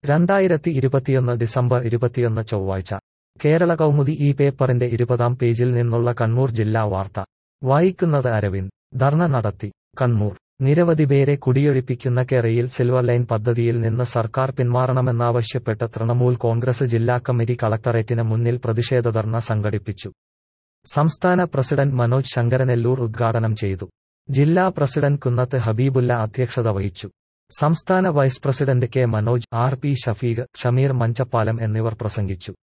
രണ്ടായിരത്തി ഇരുപത്തിയൊന്ന് ഡിസംബർ ഇരുപത്തിയൊന്ന് ചൊവ്വാഴ്ച കേരള കൗമുദി ഈ പേപ്പറിന്റെ ഇരുപതാം പേജിൽ നിന്നുള്ള കണ്ണൂർ ജില്ലാ വാർത്ത വായിക്കുന്നത് അരവിന്ദ് ധർണ നടത്തി കണ്ണൂർ നിരവധി പേരെ കുടിയൊഴിപ്പിക്കുന്ന കേരയിൽ സിൽവർ ലൈൻ പദ്ധതിയിൽ നിന്ന് സർക്കാർ പിന്മാറണമെന്നാവശ്യപ്പെട്ട് തൃണമൂൽ കോൺഗ്രസ് ജില്ലാ കമ്മിറ്റി കളക്ടറേറ്റിന് മുന്നിൽ പ്രതിഷേധ ധർണ സംഘടിപ്പിച്ചു സംസ്ഥാന പ്രസിഡന്റ് മനോജ് ശങ്കരനെല്ലൂർ ഉദ്ഘാടനം ചെയ്തു ജില്ലാ പ്രസിഡന്റ് കുന്നത്ത് ഹബീബുല്ല അധ്യക്ഷത വഹിച്ചു സംസ്ഥാന vice president K Manoj R P Shafeeq Shameer Manjappalam എന്നിവർ പ്രസംഗിച്ചു